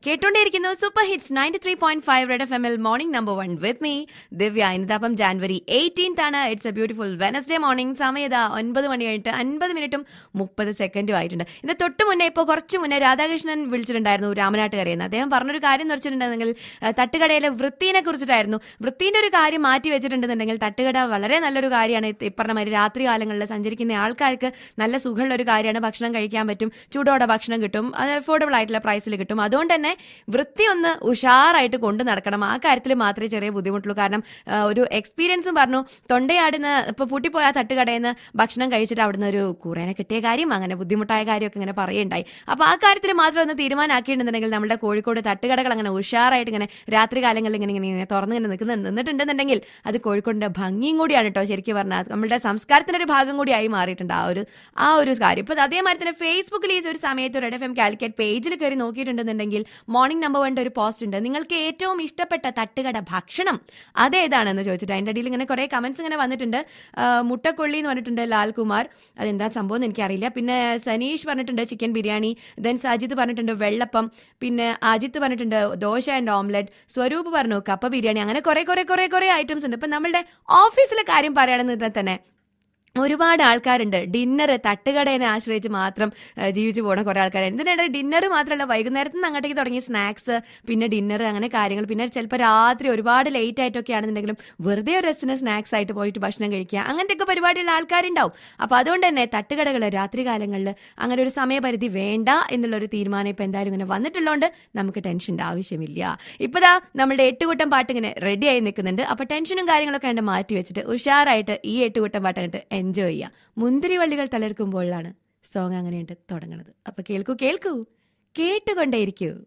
കേട്ടോണ്ടേയിരിക്കുന്നു super hits ninety three point five red F M എൽ morning number one with me Divya ഇന്നതപ്പം January eighteenth ആണ് it's a beautiful Wednesday morning സമയത ഒൻപത് മണി കഴിഞ്ഞിട്ട് അൻപത് മിനിറ്റും മുപ്പത് സെക്കൻഡും ആയിട്ടുണ്ട് ഇന്ന് തൊട്ട് മുന്നേ ഇപ്പോൾ കുറച്ച് മുന്നേ രാധാകൃഷ്ണൻ വിളിച്ചിട്ടുണ്ടായിരുന്നു രാമനാട്ടുകരയിൽ നിന്ന് അദ്ദേഹം പറഞ്ഞൊരു കാര്യം എന്ന് വെച്ചിട്ടുണ്ടെങ്കിൽ ആ, തട്ടുകടയിലെ വൃത്തിനെ കുറിച്ചിട്ടായിരുന്നു വൃത്തിന്റെ ഒരു കാര്യം മാറ്റി വെച്ചിട്ടുണ്ടെന്നുണ്ടെങ്കിൽ തട്ടുകട വളരെ നല്ലൊരു കാര്യമാണ് ഈ പറഞ്ഞ മാതിരി രാത്രി കാലങ്ങളിൽ സഞ്ചരിക്കുന്ന ആൾക്കാർക്ക് നല്ല സുഖമുള്ള ഒരു കാര്യമാണ് ഭക്ഷണം കഴിക്കാൻ പറ്റും ചൂടോടെ ഭക്ഷണം കിട്ടും അത് അഫോർഡബിൾ ആയിട്ടുള്ള പ്രൈസിൽ കിട്ടും അതുകൊണ്ട് തന്നെ വൃത്തി ഒന്ന് ഉഷാറായിട്ട് കൊണ്ടു നടക്കണം ആ കാര്യത്തിൽ മാത്രമേ ചെറിയ ബുദ്ധിമുട്ടുള്ളൂ കാരണം ആ, ഒരു എക്സ്പീരിയൻസും പറഞ്ഞു തൊണ്ടയാടുന്ന ഇപ്പൊ പൂട്ടിപ്പോയ ആ തട്ടുകടയിൽ നിന്ന് ഭക്ഷണം കഴിച്ചിട്ട് അവിടുന്ന് ഒരു കൂറേനെ കിട്ടിയ കാര്യം അങ്ങനെ ബുദ്ധിമുട്ടായ കാര്യമൊക്കെ ഇങ്ങനെ പറയുണ്ടായി അപ്പൊ ആ കാര്യത്തിൽ മാത്രം ഒന്ന് തീരുമാനമാക്കിയിട്ടുണ്ടെന്നുണ്ടെങ്കിൽ നമ്മുടെ കോഴിക്കോട് തട്ടുകടകൾ അങ്ങനെ ഉഷാറായിട്ട് ഇങ്ങനെ രാത്രി കാലങ്ങളിൽ ഇങ്ങനെ ഇങ്ങനെ ഇങ്ങനെ തുറന്ന് ഇങ്ങനെ നിൽക്കുന്ന നിന്നിട്ടുണ്ടെന്നുണ്ടെങ്കിൽ അത് കോഴിക്കോടിന്റെ ഭംഗിയും കൂടിയാണ് കേട്ടോ ശരിക്കും പറഞ്ഞാൽ അത് നമ്മുടെ സംസ്കാരത്തിന്റെ ഒരു ഭാഗം കൂടിയായി മാറിയിട്ടുണ്ട് ആ ഒരു ആ ഒരു കാര്യം ഇപ്പൊ അതേമാതിരി തന്നെ ഫേസ്ബുക്കിൽ ഈ ഒരു സമയത്ത് റെഡ് എഫ് എം കാലിക്കറ്റ് പേജിൽ കയറി നോക്കിയിട്ടുണ്ടെന്നുണ്ടെങ്കിൽ മോർണിംഗ് നമ്പർ വണ്ണിന്റെ ഒരു പോസ്റ്റ് ഉണ്ട് നിങ്ങൾക്ക് ഏറ്റവും ഇഷ്ടപ്പെട്ട തട്ടുകട ഭക്ഷണം അതേതാണെന്ന് ചോദിച്ചിട്ട് അതിന്റെ അടിയിൽ ഇങ്ങനെ കുറെ കമന്റ്സ് ഇങ്ങനെ വന്നിട്ടുണ്ട് ആ, മുട്ടക്കൊള്ളി എന്ന് പറഞ്ഞിട്ടുണ്ട് ലാൽകുമാർ അതെന്താ സംഭവം എന്ന് എനിക്കറിയില്ല പിന്നെ സനീഷ് പറഞ്ഞിട്ടുണ്ട് ചിക്കൻ ബിരിയാണി ദെൻ സജിത്ത് പറഞ്ഞിട്ടുണ്ട് വെള്ളപ്പം പിന്നെ അജിത്ത് പറഞ്ഞിട്ടുണ്ട് ദോശ ആൻഡ് ഓംലെറ്റ് സ്വരൂപ് പറഞ്ഞു കപ്പ ബിരിയാണി അങ്ങനെ കുറെ കുറെ കുറെ കുറെ ഐറ്റംസ് ഉണ്ട് ഇപ്പൊ നമ്മളുടെ ഓഫീസിലെ കാര്യം പറയുകയാണെന്ന് തന്നെ ഒരുപാട് ആൾക്കാരുണ്ട് ഡിന്നർ തട്ടുകടേനെ ആശ്രയിച്ച് മാത്രം ആ, ജീവിച്ചു പോകുന്ന കുറെ ആൾക്കാരുണ്ട് ഇതിനിടെ ഡിന്നർ മാത്രമല്ല വൈകുന്നേരത്ത് നിന്ന് അങ്ങോട്ടേക്ക് തുടങ്ങിയ സ്നാക്സ് പിന്നെ ഡിന്നർ അങ്ങനെ കാര്യങ്ങൾ പിന്നെ ചിലപ്പോൾ രാത്രി ഒരുപാട് ലേറ്റ് ആയിട്ടൊക്കെ ആണെന്നുണ്ടെങ്കിലും വെറുതെ ഒരു രസത്തിന് സ്നാക്സ് ആയിട്ട് പോയിട്ട് ഭക്ഷണം കഴിക്കുക അങ്ങനത്തെയൊക്കെ പരിപാടിയുള്ള ആൾക്കാരുണ്ടാവും അപ്പോൾ അതുകൊണ്ട് തന്നെ തട്ടുകടകൾ രാത്രി കാലങ്ങളിൽ അങ്ങനെ ഒരു സമയപരിധി വേണ്ട എന്നുള്ളൊരു തീരുമാനം ഇപ്പം എന്തായാലും ഇങ്ങനെ വന്നിട്ടുള്ളതുകൊണ്ട് നമുക്ക് ടെൻഷൻ്റെ ആവശ്യമില്ല ഇപ്പതാ നമ്മുടെ എട്ടുകൂട്ടം പാട്ട് ഇങ്ങനെ റെഡി ആയി നിൽക്കുന്നുണ്ട് അപ്പോൾ ടെൻഷനും കാര്യങ്ങളൊക്കെ ഉണ്ട് മാറ്റി വെച്ചിട്ട് ഉഷാറായിട്ട് ഈ എട്ടുകൂട്ടം പാട്ട് കണ്ടിട്ട് എൻജോയ് ചെയ്യുക മുന്തിരി വള്ളികൾ തളിർക്കുമ്പോഴാണ് സോങ് അങ്ങനെയുണ്ട് തുടങ്ങുന്നത് അപ്പോൾ കേൾക്കൂ കേൾക്കൂ കേട്ടുകൊണ്ടേയിരിക്കൂ